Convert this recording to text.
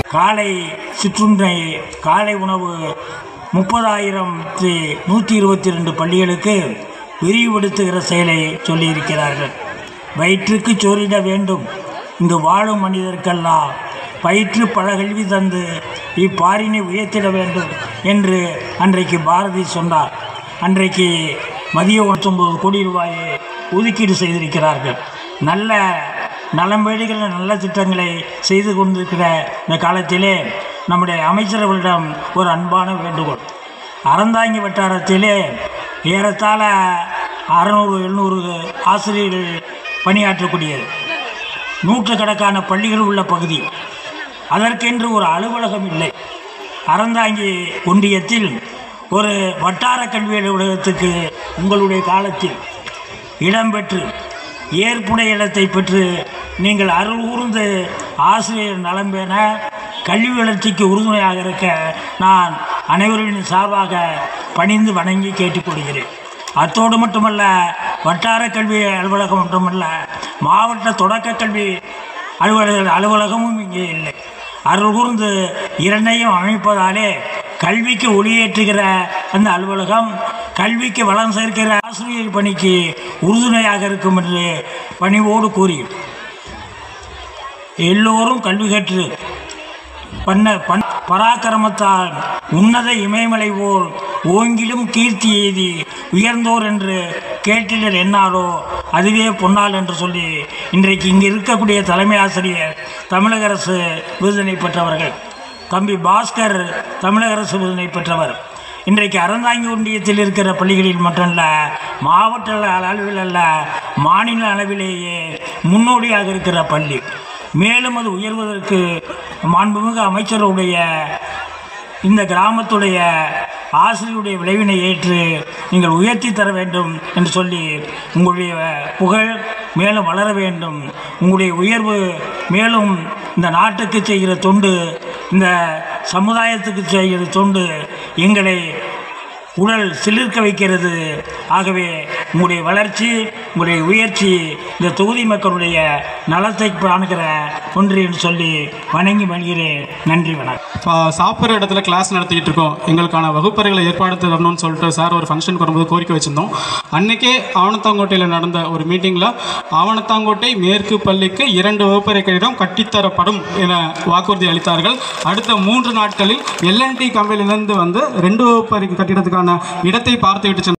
காலை சிற்றுண்டை காலை உணவு முப்பதாயிரத்தி நூற்றி இருபத்தி ரெண்டு பள்ளிகளுக்கு விரிவுபடுத்துகிற செயலை சொல்லியிருக்கிறார்கள் வயிற்றுக்கு சோறிட வேண்டும் இங்கு வாழும் மனிதர்க்கெல்லாம் பயிற்று பழகல்வி தந்து இப்பாரினை உயர்த்திட வேண்டும் என்று அன்றைக்கு பாரதி சொன்னார் அன்றைக்கு மதிய ஒன்பது கோடி ரூபாயை ஒதுக்கீடு செய்திருக்கிறார்கள் நல்ல நலம்பேடுகிற நல்ல திட்டங்களை செய்து கொண்டிருக்கிற இந்த காலத்திலே நம்முடைய அமைச்சரவர்களிடம் ஒரு அன்பான வேண்டுகோள் அறந்தாங்கி வட்டாரத்திலே ஏறத்தாழ அறநூறு எழுநூறு ஆசிரியர்கள் பணியாற்றக்கூடியது நூற்றுக்கணக்கான பள்ளிகள் உள்ள பகுதி அதற்கென்று ஒரு அலுவலகம் இல்லை அறந்தாங்கி ஒன்றியத்தில் ஒரு வட்டார கல்வி அலுவலகத்துக்கு உங்களுடைய காலத்தில் இடம்பெற்று ஏற்புடைய இடத்தை பெற்று நீங்கள் அருள் கூர்ந்து ஆசிரியர் நலம் பெற கல்வி வளர்ச்சிக்கு உறுதுணையாக இருக்க நான் அனைவரின் சார்பாக பணிந்து வணங்கி கேட்டுக்கொள்கிறேன் அத்தோடு மட்டுமல்ல வட்டார கல்வி அலுவலகம் மட்டுமல்ல மாவட்ட தொடக்க கல்வி அலுவலக அலுவலகமும் இங்கே இல்லை அருள் கூர்ந்து இரண்டையும் அமைப்பதாலே கல்விக்கு ஒளியேற்றுகிற அந்த அலுவலகம் கல்விக்கு வளம் சேர்க்கிற ஆசிரியர் பணிக்கு உறுதுணையாக இருக்கும் என்று பணிவோடு கூறி எல்லோரும் கல்வி கற்று பண்ண பண் பராக்கிரமத்தால் உன்னத இமயமலை போல் ஓங்கிலும் கீர்த்தி எய்தி உயர்ந்தோர் என்று கேட்டிடல் என்னாலோ அதுவே பொன்னால் என்று சொல்லி இன்றைக்கு இங்கு இருக்கக்கூடிய தலைமை ஆசிரியர் தமிழக அரசு விருதினை பெற்றவர்கள் தம்பி பாஸ்கர் தமிழக அரசு விருதினை பெற்றவர் இன்றைக்கு அறந்தாங்கி ஒன்றியத்தில் இருக்கிற பள்ளிகளில் மட்டுமல்ல மாவட்ட அளவில் அல்ல மாநில அளவிலேயே முன்னோடியாக இருக்கிற பள்ளி மேலும் அது உயர்வதற்கு மாண்புமிகு அமைச்சருடைய இந்த கிராமத்துடைய ஆசிரியருடைய விளைவினை ஏற்று நீங்கள் உயர்த்தி தர வேண்டும் என்று சொல்லி உங்களுடைய புகழ் மேலும் வளர வேண்டும் உங்களுடைய உயர்வு மேலும் இந்த நாட்டுக்கு செய்கிற தொண்டு இந்த சமுதாயத்துக்கு செய்கிற தொண்டு எங்களை உடல் சிலிர்க்க வைக்கிறது ஆகவே உங்களுடைய வளர்ச்சி உங்களுடைய உயர்ச்சி இந்த தொகுதி மக்களுடைய நலத்தை காணுகிற ஒன்று என்று சொல்லி வணங்கி மகிழ்கிறேன் நன்றி வணக்கம் இப்போ சாப்பிட்ற இடத்துல கிளாஸ் நடத்திக்கிட்டு இருக்கோம் எங்களுக்கான வகுப்பறைகளை ஏற்பாடு தரணும்னு சொல்லிட்டு சார் ஒரு ஃபங்க்ஷனுக்கு வரும்போது கோரிக்கை வச்சுருந்தோம் அன்னைக்கே ஆவணத்தாங்கோட்டையில் நடந்த ஒரு மீட்டிங்கில் ஆவணத்தாங்கோட்டை மேற்கு பள்ளிக்கு இரண்டு வகுப்பறை கட்டிடம் கட்டித்தரப்படும் என வாக்குறுதி அளித்தார்கள் அடுத்த மூன்று நாட்களில் எல்என்டி கம்பெனிலேருந்து வந்து ரெண்டு வகுப்பறை கட்டிடத்துக்கான இடத்தை பார்த்துவிட்டு சென்ற